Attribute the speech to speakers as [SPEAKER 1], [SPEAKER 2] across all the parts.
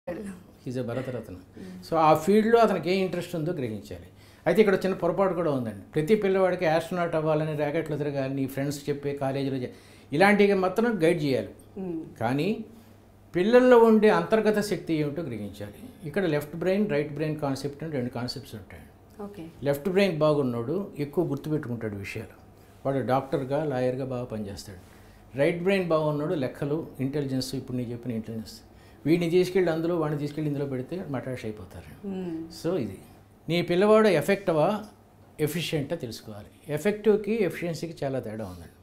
[SPEAKER 1] Is a Bharat Ratna so ఆ ఫీల్డ్లో అతనికి ఏ ఇంట్రెస్ట్ ఉందో గ్రహించాలి అయితే ఇక్కడ చిన్న పొరపాటు కూడా ఉందండి ప్రతి పిల్లవాడికి యాస్ట్రోనాట్ అవ్వాలని ర్యాకెట్లు తిరగాలి నీ ఫ్రెండ్స్ చెప్పే కాలేజీలో చే- ఇలాంటివి మాత్రం గైడ్ చేయాలి కానీ పిల్లల్లో ఉండే అంతర్గత శక్తి ఏమిటో గ్రహించాలి ఇక్కడ left brain right brain concept అని రెండు కాన్సెప్ట్స్ ఉంటాయి
[SPEAKER 2] ఓకే
[SPEAKER 1] లెఫ్ట్ బ్రెయిన్ బాగున్నాడు ఎక్కువ గుర్తుపెట్టుకుంటాడు విషయాలు వాడు డాక్టర్గా లాయర్గా బాగా పనిచేస్తాడు రైట్ బ్రెయిన్ బాగున్నాడు లెక్కలు ఇంటెలిజెన్స్ ఇప్పుడు నేను చెప్పిన ఇంటెలిజెన్స్ వీడిని తీసుకెళ్ళి అందులో వాడిని తీసుకెళ్ళి ఇందులో పెడితే మటాష్ అయిపోతారు సో ఇది నీ పిల్లవాడు ఎఫెక్టివా ఎఫిషియెంటా తెలుసుకోవాలి ఎఫెక్టివ్కి ఎఫిషియన్సీకి చాలా తేడా ఉందండి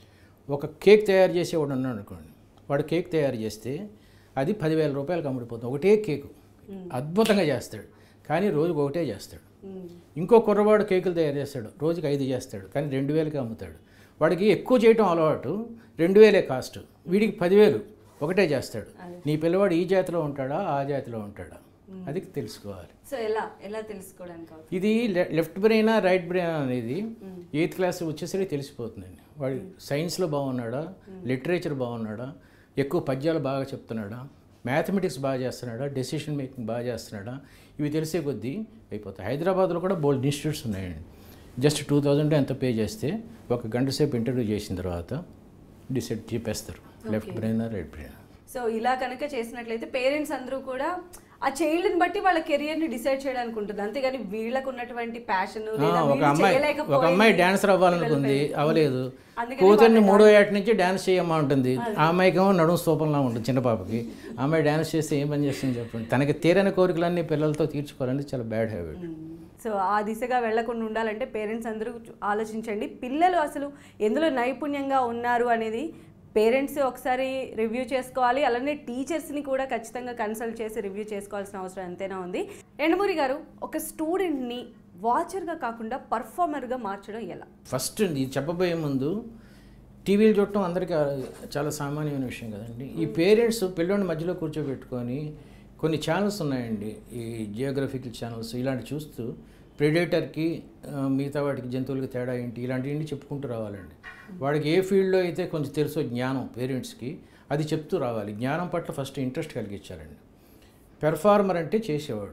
[SPEAKER 1] ఒక కేక్ తయారు చేసేవాడు ఉన్నాడు అనుకోండి వాడు కేక్ తయారు చేస్తే అది పదివేల రూపాయలకు అమ్ముడిపోతుంది ఒకటే కేకు అద్భుతంగా చేస్తాడు కానీ రోజుకు ఒకటే చేస్తాడు ఇంకో కుర్రవాడు కేకులు తయారు చేస్తాడు రోజుకి ఐదు చేస్తాడు కానీ రెండు వేలకి అమ్ముతాడు వాడికి ఎక్కువ చేయటం అలవాటు రెండు వేలే కాస్ట్ వీడికి పదివేలు ఒకటే చేస్తాడు నీ పిల్లవాడు ఈ జాతిలో ఉంటాడా ఆ జాతిలో ఉంటాడా అది తెలుసుకోవాలి
[SPEAKER 2] సో ఎలా ఎలా తెలుసుకోవడానికి అవుతుంది
[SPEAKER 1] ఇది లె- లెఫ్ట్ బ్రెయిన్ రైట్ బ్రెయిన్ అనేది ఎయిత్ క్లాస్ వచ్చేసరికి తెలిసిపోతుందండి వాడు సైన్స్లో బాగున్నాడా లిటరేచర్ బాగున్నాడా ఎక్కువ పద్యాలు బాగా చెప్తున్నాడా మ్యాథమెటిక్స్ బాగా చేస్తున్నాడా డెసిషన్ మేకింగ్ బాగా చేస్తున్నాడా ఇవి తెలిసే కొద్దీ అయిపోతాయి హైదరాబాద్లో కూడా బోల్డ్ ఇన్స్టిట్యూట్స్ ఉన్నాయండి జస్ట్ టూ థౌజండ్ ఎంత పే చేస్తే ఒక గంట సేపు ఇంటర్వ్యూ చేసిన తర్వాత డిసైడ్ చెప్పేస్తారు left brain right brain
[SPEAKER 2] so ఇలా కనుక చేసినట్లయితే పేరెంట్స్ అందరూ కూడా ఆ చైల్డ్ని బట్టి వాళ్ళ కెరియర్ ని డిసైడ్ చేయడానికి ఉంటుంది అంతేగాని వీళ్ళకు ఉన్నటువంటి ప్యాషన్
[SPEAKER 1] ఆ, ఒక అమ్మాయి ఒక అమ్మాయి డాన్సర్ అవ్వాలనుకుంది అవ్వలేదు
[SPEAKER 2] అందుకని
[SPEAKER 1] కూతుర్ని మూడో ఏట నుంచి డాన్స్ చేయమ్మా ఉంటుంది ఆ అమ్మాయికి ఏమో నడుము స్తూపంలా ఉంటుంది చిన్న పాపకి ఆ అమ్మాయి డాన్స్ చేస్తే ఏం పని చేస్తుంది చెప్పండి తనకి తీరని కోరికలన్నీ పిల్లలతో తీర్చుకోవాలని చాలా బ్యాడ్ హ్యాబిట్
[SPEAKER 2] సో ఆ దిశగా వెళ్లకుండా ఉండాలంటే పేరెంట్స్ అందరూ ఆలోచించండి పిల్లలు అసలు ఎందులో నైపుణ్యంగా ఉన్నారు అనేది పేరెంట్స్ ఒకసారి రివ్యూ చేసుకోవాలి అలానే టీచర్స్ని కూడా ఖచ్చితంగా కన్సల్ట్ చేసి రివ్యూ చేసుకోవాల్సిన అవసరం ఎంతైనా ఉంది ఎండమూరి గారు ఒక స్టూడెంట్ని వాచర్గా కాకుండా పర్ఫార్మర్గా మార్చడం ఎలా
[SPEAKER 1] ఫస్ట్ ఇది చెప్పబోయే ముందు టీవీలు చూడటం అందరికీ చాలా సామాన్యమైన విషయం కదండి ఈ పేరెంట్స్ పిల్లోని మధ్యలో కూర్చోబెట్టుకొని కొన్ని ఛానల్స్ ఉన్నాయండి ఈ జియోగ్రఫికల్ ఛానల్స్ ఇలాంటి చూస్తూ ప్రెడేటర్కి మిగతా వాటికి జంతువులకి తేడా ఏంటి ఇలాంటివన్నీ చెప్పుకుంటూ రావాలండి వాడికి ఏ ఫీల్డ్లో అయితే కొంచెం తెలుసో జ్ఞానం పేరెంట్స్కి అది చెప్తూ రావాలి జ్ఞానం పట్ల ఫస్ట్ ఇంట్రెస్ట్ కలిగించాలండి పెర్ఫార్మర్ అంటే చేసేవాడు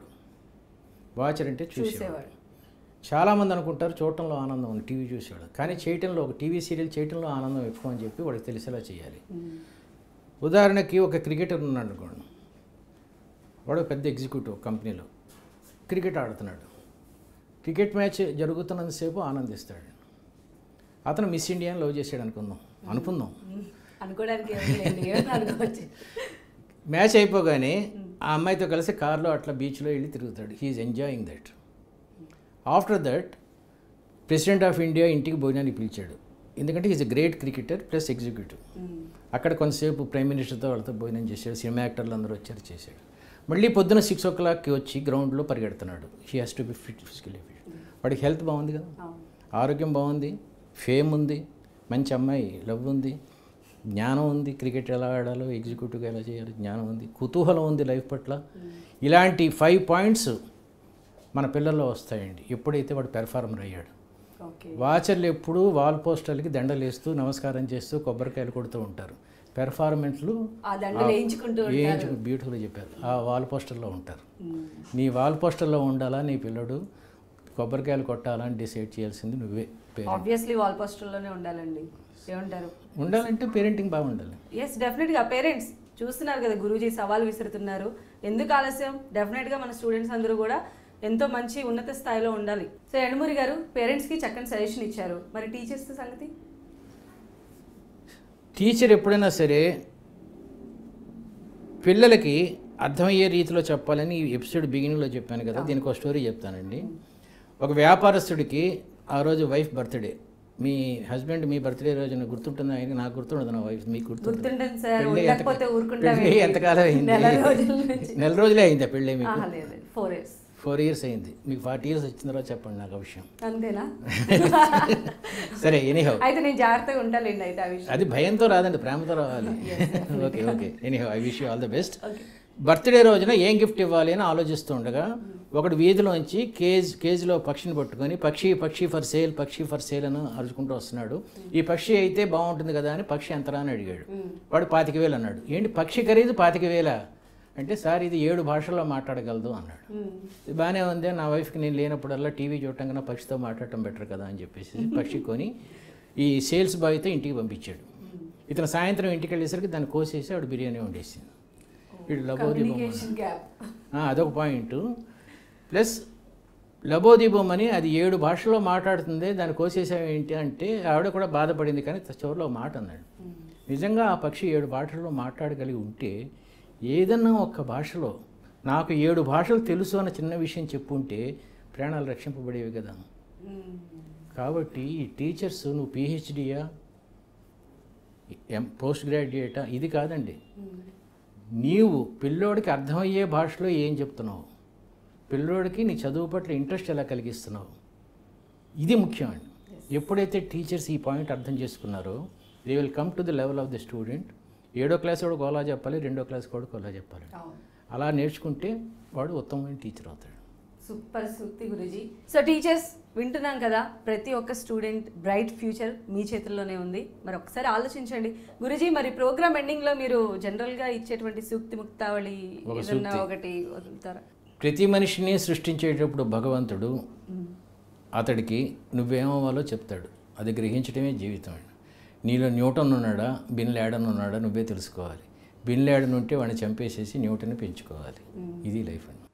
[SPEAKER 1] వాచర్ అంటే చూసేవాడు
[SPEAKER 2] చూసేవాడు
[SPEAKER 1] చాలామంది అనుకుంటారు చూడటంలో ఆనందం ఉంది టీవీ చూసేవాడు కానీ చేయటంలో ఒక టీవీ సీరియల్ చేయటంలో ఆనందం ఎక్కువ అని చెప్పి వాడికి తెలిసేలా చేయాలి ఉదాహరణకి ఒక క్రికెటర్ ఉన్నాడు అనుకోండి వాడు ఒక పెద్ద ఎగ్జిక్యూటివ్ కంపెనీలో క్రికెట్ ఆడుతున్నాడు క్రికెట్ మ్యాచ్ జరుగుతున్నంతసేపు ఆనందిస్తాడు అతను మిస్ ఇండియాని లవ్ చేసాడు అనుకుందాం అనుకుందాం
[SPEAKER 2] అనుకోవడానికి ఏమీ లేదు, ఏమీ అనుకోవచ్చు
[SPEAKER 1] మ్యాచ్ అయిపోగానే ఆ అమ్మాయితో కలిసి కార్లో అట్లా బీచ్లో వెళ్ళి తిరుగుతాడు he's enjoying that after that president of India ఇంటికి భోజనానికి పిలిచాడు ఎందుకంటే is a great cricketer plus executive అక్కడ కొంతసేపు ప్రైమ్ మినిస్టర్తో వాళ్ళతో భోజనం చేశాడు సినిమా యాక్టర్లు అందరూ వచ్చారు చేశాడు మళ్ళీ పొద్దున సిక్స్ ఓ క్లాక్కి వచ్చి గ్రౌండ్లో పరిగెడుతున్నాడు he has to be fit physically fit వాడికి హెల్త్ బాగుంది కదా
[SPEAKER 2] అవును.
[SPEAKER 1] ఆరోగ్యం బాగుంది ఫేమ్ ఉంది మంచి అమ్మాయి లవ్ ఉంది జ్ఞానం ఉంది క్రికెట్ ఎలా ఆడాలో ఎగ్జిక్యూటివ్గా ఎలా చేయాలో జ్ఞానం ఉంది కుతూహలం ఉంది లైఫ్ పట్ల ఇలాంటి ఫైవ్ పాయింట్స్ మన పిల్లల్లో వస్తాయండి ఎప్పుడైతే వాడు పెర్ఫార్మర్ అయ్యాడు
[SPEAKER 2] ఓకే
[SPEAKER 1] వాచర్లు ఎప్పుడూ వాల్ పోస్టర్లకి దండలు వేస్తూ నమస్కారం చేస్తూ కొబ్బరికాయలు కొడుతూ ఉంటారు పెర్ఫార్మెన్స్లు
[SPEAKER 2] ఆ దండలు వేయించుకుంటూ
[SPEAKER 1] వేయించు బ్యూటిఫుల్గా చెప్పారు ఆ వాల్ పోస్టర్లో ఉంటారు నీ వాల్ పోస్టర్లో ఉండాలా నీ పిల్లడు కొబ్బరికాయలు కొట్టాలా అని డిసైడ్ చేయాల్సింది నువ్వే పేరెంట్
[SPEAKER 2] ఆబ్వియస్లీ వాల్ పోస్టర్లోనే ఉండాలండి ఏమంటారు
[SPEAKER 1] ఉండాలంటే పేరెంటింగ్ బాగుండాలి
[SPEAKER 2] ఎస్ డెఫినెట్గా పేరెంట్స్ చూస్తున్నారు కదా గురూజీ సవాల్ విసురుతున్నారు ఎందుకు ఆలస్యం డెఫినెట్గా మన స్టూడెంట్స్ అందరూ కూడా ఎంతో మంచి ఉన్నత స్థాయిలో ఉండాలి సో ఎండమూరి గారు పేరెంట్స్కి చక్కని సజెషన్ ఇచ్చారు మరి టీచర్స్ సంగతి
[SPEAKER 1] టీచర్ ఎప్పుడైనా సరే పిల్లలకి అర్థమయ్యే రీతిలో చెప్పాలని ఈ ఎపిసోడ్ బిగినింగ్లో చెప్పాను కదా దీనికి ఒక స్టోరీ చెప్తానండి ఒక వ్యాపారస్తుడికి ఆ రోజు వైఫ్ బర్త్డే మీ హస్బెండ్ మీ బర్త్డే రోజున గుర్తుంటుంది ఆయన నాకు గుర్తుండదు నా వైఫ్ మీకు గుర్తుంటుంది
[SPEAKER 2] గుర్తుంటుంది సార్
[SPEAKER 1] పెళ్ళి ఎంత-
[SPEAKER 2] ఉండకపోతే ఊరుకుంటాం
[SPEAKER 1] పెళ్ళి ఎంతకాలం అయింది
[SPEAKER 2] నెల రోజుల నుంచి
[SPEAKER 1] నెల రోజులే అయిందా పెళ్ళి మీకు
[SPEAKER 2] ఆహా, లేదు ఫోర్ ఇయర్స్
[SPEAKER 1] ఫోర్ ఇయర్స్ అయింది మీకు ఫార్టీ ఇయర్స్ వచ్చిన తర్వాత చెప్పండి నాకు ఆ విషయం
[SPEAKER 2] అంతేనా
[SPEAKER 1] సరే ఎనీహౌ
[SPEAKER 2] అయితే నేను జాగ్రత్తగా ఉంటాలేండి అయితే ఆ విషయం
[SPEAKER 1] అది భయంతో రాదండి ప్రేమతో రావాలి okay okay anyhow I wish you all the best
[SPEAKER 2] okay
[SPEAKER 1] birthday రోజున ఏం గిఫ్ట్ ఇవ్వాలి అని ఆలోచిస్తూ ఉండగా ఒకడు వీధిలోంచి కేజ్ కేజీలో పక్షిని పట్టుకొని పక్షి పక్షి ఫర్ సేల్ పక్షి ఫర్ సేల్ అని అరుచుకుంటూ వస్తున్నాడు ఈ పక్షి అయితే బాగుంటుంది కదా అని పక్షి ఎంతరా అని అడిగాడు వాడు పాతిక వేలు అన్నాడు ఏంటి పక్షి ఖరీదు పాతిక వేల అంటే సార్ ఇది ఏడు భాషల్లో మాట్లాడగలదు అన్నాడు ఇది బాగానే ఉంది నా వైఫ్కి నేను లేనప్పుడల్లా టీవీ చూడటం కన్నా పక్షితో మాట్లాడటం బెటర్ కదా అని చెప్పేసి పక్షి కొని ఈ సేల్స్ బాయ్తో ఇంటికి పంపించాడు ఇతను సాయంత్రం ఇంటికి వెళ్ళేసరికి దాన్ని కోసేసి ఆవిడ బిర్యానీ వండేసింది వీడు లబోదీపం
[SPEAKER 2] కమ్యూనికేషన్ గ్యాప్
[SPEAKER 1] ఆ, అదొక పాయింట్ ప్లస్ లబోదీపం అని అది ఏడు భాషల్లో మాట్లాడుతుంది దాన్ని కోసేసావు ఏంటి అంటే ఆవిడ కూడా బాధపడింది కానీ చివరిలో ఒక మాట అన్నాడు నిజంగా ఆ పక్షి ఏడు భాషల్లో మాట్లాడగలిగి ఉంటే ఏదన్నా ఒక్క భాషలో నాకు ఏడు భాషలు తెలుసు అన్న చిన్న విషయం చెప్పుంటే ప్రాణాలు రక్షింపబడేవి కదా కాబట్టి ఈ టీచర్స్ నువ్వు పిహెచ్డియా ఎం పోస్ట్ గ్రాడ్యుయేటా ఇది కాదండి నీవు పిల్లోడికి అర్థమయ్యే భాషలో ఏం చెప్తున్నావు పిల్లోడికి నీ చదువు పట్ల ఇంట్రెస్ట్ ఎలా కలిగిస్తున్నావు ఇది ముఖ్యం అండి ఎప్పుడైతే టీచర్స్ ఈ పాయింట్ అర్థం చేసుకున్నారో they will come to the level of the student ఏడో క్లాస్ వాడు కోలా చెప్పాలి రెండో క్లాస్ వాడు కోలా చెప్పాలి అలా నేర్చుకుంటే వాడు ఉత్తమమైన టీచర్ అవుతాడు
[SPEAKER 2] సూపర్ సూక్తి గురుజీ సో టీచర్స్ వింటున్నాం కదా ప్రతి ఒక్క స్టూడెంట్ బ్రైట్ ఫ్యూచర్ మీ చేతుల్లోనే ఉంది మరి ఒకసారి ఆలోచించండి గురుజీ మరి ప్రోగ్రామ్ ఎండింగ్ లో మీరు జనరల్ గా ఇచ్చేటువంటి సూక్తి ముక్తావళి
[SPEAKER 1] ఒక
[SPEAKER 2] ఏదన్నా
[SPEAKER 1] సూక్తి.
[SPEAKER 2] ఒకటి వదులుతారా
[SPEAKER 1] ప్రతి మనిషిని సృష్టించేటప్పుడు భగవంతుడు అతడికి నువ్వేమవ్వాలో చెప్తాడు అది గ్రహించడమే జీవితం అండి నీలో న్యూటన్ ఉన్నాడా బిన్ లాడన్ ఉన్నాడా నువ్వే తెలుసుకోవాలి బిన్ లాడన్ ఉంటే వాడిని చంపేసేసి న్యూటన్ పెంచుకోవాలి ఇది లైఫ్ అండి